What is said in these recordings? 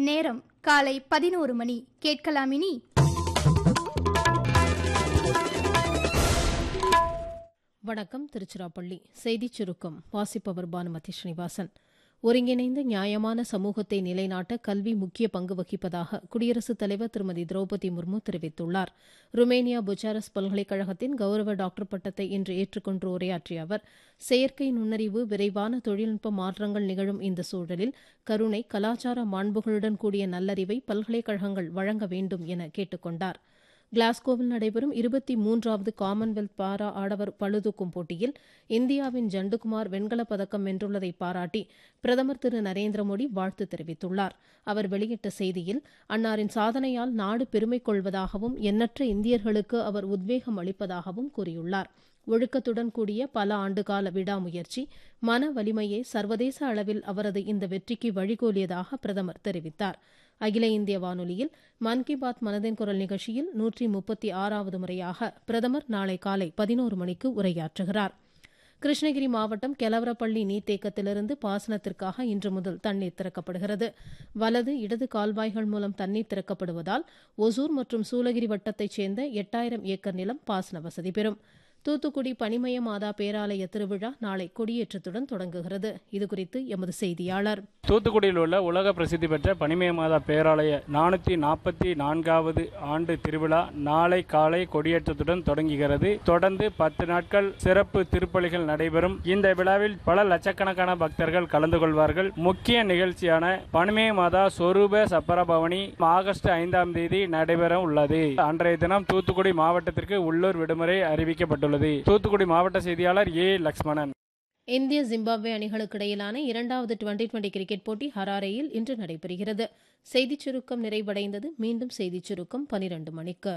நேரம் காலை பதினோரு மணி கேட்கலாமினி வணக்கம் திருச்சிராப்பள்ளி செய்திச் சுருக்கம் வாசிப்பவர் பானுமதி ஸ்ரீனிவாசன் ஒருங்கிணைந்த நியாயமான சமூகத்தை நிலைநாட்ட கல்வி முக்கிய பங்கு வகிப்பதாக குடியரசுத் தலைவர் திருமதி திரௌபதி முர்மு தெரிவித்துள்ளார் ருமேனியா புச்சாரஸ் பல்கலைக்கழகத்தின் கௌரவ டாக்டர் பட்டத்தை இன்று ஏற்றுக்கொண்டு உரையாற்றிய அவர் செயற்கை நுண்ணறிவு விரைவான தொழில்நுட்ப மாற்றங்கள் நிகழும் இந்த சூழலில் கருணை கலாச்சார மாண்புகளுடன் கூடிய நல்லறிவை பல்கலைக்கழகங்கள் வழங்க வேண்டும் என கேட்டுக் கொண்டாா் கிளாஸ்கோவில் நடைபெறும் இருபத்தி மூன்றாவது காமன்வெல்த் பாரா ஆடவர் பளுதூக்கும் போட்டியில் இந்தியாவின் ஜண்டுகுமார் வெண்கலப் பதக்கம் வென்றுள்ளதை பாராட்டி பிரதமர் திரு நரேந்திர மோடி வாழ்த்து தெரிவித்துள்ளார் அவர் வெளியிட்ட செய்தியில் அன்னாரின் சாதனையால் நாடு பெருமை கொள்வதாகவும் எண்ணற்ற இந்தியர்களுக்கு அவர் உத்வேகம் அளிப்பதாகவும் கூறியுள்ளார் ஒழுக்கத்துடன் கூடிய பல ஆண்டுகால விடாமுயற்சி மன வலிமையே சர்வதேச அளவில் அவரது இந்த வெற்றிக்கு வழிகோலியதாக பிரதமர் தெரிவித்தார் அகில இந்திய வானொலியில் மன் கி பாத் மனதின் குரல் நிகழ்ச்சியில் நூற்றி முப்பத்தி ஆறாவது முறையாக பிரதமர் நாளை காலை பதினோரு மணிக்கு உரையாற்றுகிறார் கிருஷ்ணகிரி மாவட்டம் கெலவரப்பள்ளி நீர்த்தேக்கத்திலிருந்து பாசனத்திற்காக இன்று முதல் தண்ணீர் திறக்கப்படுகிறது வலது இடது கால்வாய்கள் மூலம் தண்ணீர் திறக்கப்படுவதால் ஒசூர் மற்றும் சூலகிரி வட்டத்தைச் சேர்ந்த எட்டாயிரம் ஏக்கர் நிலம் பாசன வசதி பெறும் தூத்துக்குடி பனிமய மாதா பேராலய திருவிழா நாளை கொடியேற்றத்துடன் தொடங்குகிறது இதுகுறித்து எமது செய்தியாளர் தூத்துக்குடியில் உள்ள உலக பிரசித்தி பெற்ற பனிமய மாதா பேராலய நானூத்தி நாற்பத்தி நான்காவது ஆண்டு திருவிழா நாளை காலை கொடியேற்றத்துடன் தொடங்குகிறது தொடர்ந்து பத்து நாட்கள் சிறப்பு திருப்பலிகள் நடைபெறும் இந்த விழாவில் பல லட்சக்கணக்கான பக்தர்கள் கலந்து கொள்வார்கள் முக்கிய நிகழ்ச்சியான பனிமய மாதா சொரூப சப்பரபவனி ஆகஸ்ட் ஐந்தாம் தேதி நடைபெற உள்ளது அன்றைய தினம் தூத்துக்குடி மாவட்டத்திற்கு உள்ளூர் விடுமுறை அறிவிக்கப்பட்டுள்ளது தூத்துக்குடி மாவட்ட செய்தியாளர் ஏ லக்ஷ்மணன் இந்திய ஜிம்பாப்வே அணிகளுக்கு இடையிலான இரண்டாவது டுவெண்டி டுவெண்டி கிரிக்கெட் போட்டி ஹராரேயில் இன்று நடைபெறுகிறது செய்திச் சுருக்கம் நிறைவடைந்தது மீண்டும் செய்திச் சுருக்கம் பனிரெண்டு மணிக்கு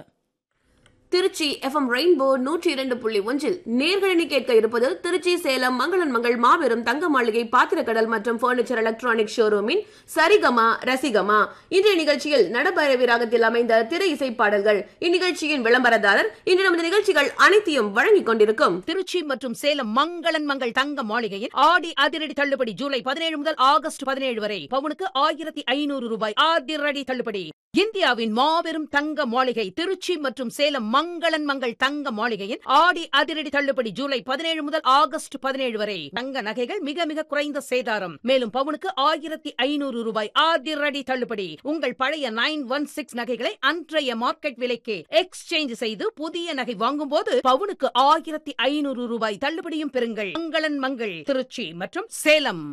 திருச்சி எஃப்எம் ரெயின்போ நூற்றி இரண்டு புள்ளி ஒன்றில் நேர்களினி கேட்க இருப்பது திருச்சி சேலம் மங்களன் மங்கள் மாபெரும் தங்க மாளிகை பாத்திரக்கடல் மற்றும் பர்னிச்சர் எலக்ட்ரானிக் ஷோரூமின் சரிகமா ரசிகமா இன்றைய நிகழ்ச்சியில் நடபைரவி ராகத்தில் அமைந்த திரை இசை பாடல்கள் இந்நிகழ்ச்சியின் விளம்பரதாரர் இன்று நமது நிகழ்ச்சிகள் அனைத்தையும் வழங்கிக் கொண்டிருக்கும் திருச்சி மற்றும் சேலம் மங்களன் மங்கள் தங்க மாளிகையில் ஆடி அதிரடி தள்ளுபடி ஜூலை பதினேழு முதல் ஆகஸ்ட் பதினேழு வரை பவுனுக்கு ஆயிரத்தி ஐநூறு ரூபாய் அதிரடி தள்ளுபடி இந்தியாவின் மாபெரும் தங்க மாளிகை திருச்சி மற்றும் சேலம் மங்களன் மங்கள் தங்க மாளிகையில் ஆடி அதிரடி தள்ளுபடி ஜூலை பதினேழு முதல் ஆகஸ்ட் பதினேழு வரை தங்க நகைகள் மிக மிக குறைந்த சேதாரம் மேலும் பவுனுக்கு ஆயிரத்தி ஐநூறு ரூபாய் அதிரடி தள்ளுபடி உங்கள் பழைய நைன் ஒன் சிக்ஸ் நகைகளை அன்றைய மார்க்கெட் விலைக்கு எக்ஸ்சேஞ்ச் செய்து புதிய நகை வாங்கும் போது பவுனுக்கு ஆயிரத்தி ஐநூறு ரூபாய் தள்ளுபடியும் பெறுங்கள் மங்களன் மங்கள் திருச்சி மற்றும் சேலம்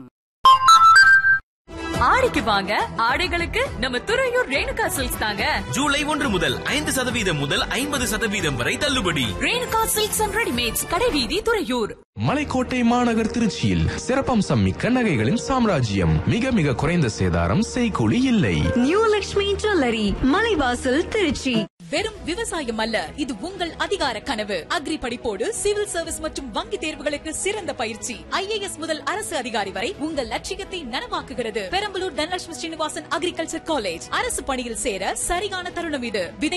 ஆடிக்கு வாங்க ஆடைகளுக்கு நம்ம துறையூர் ரேணுகா சில்க்ஸ் தாங்க ஜூலை ஒன்று முதல் ஐந்து சதவீதம் முதல் ஐம்பது சதவீதம் வரை தள்ளுபடி ரேணுகா சில்க்ஸ் அண்ட் ரெடிமேட்ஸ் கடைவீதி துறையூர் மலைக்கோட்டை மாநகர் திருச்சியில் சிறப்பம்சம் மிக்க நகைகளின் சாம்ராஜ்யம் மிக மிக குறைந்த சேதாரம் செய்கூலி இல்லை நியூ லக்ஷ்மி ஜுவல்லரி மலைவாசல் திருச்சி வெறும் விவசாயம் அல்ல இது உங்கள் அதிகார கனவு அக்ரி படிப்போடு சிவில் சர்வீஸ் மற்றும் வங்கி தேர்வுகளுக்கு சிறந்த பயிற்சி ஐஏஎஸ் முதல் அரசு அதிகாரி வரை உங்கள் லட்சியத்தை நனவாக்குகிறது பெரம்பலூர் தனலட்சுமி ஸ்ரீனிவாசன் அக்ரிகல்ச்சர் காலேஜ் அரசு பணியில் சேர சரியான தருணம் இது விதை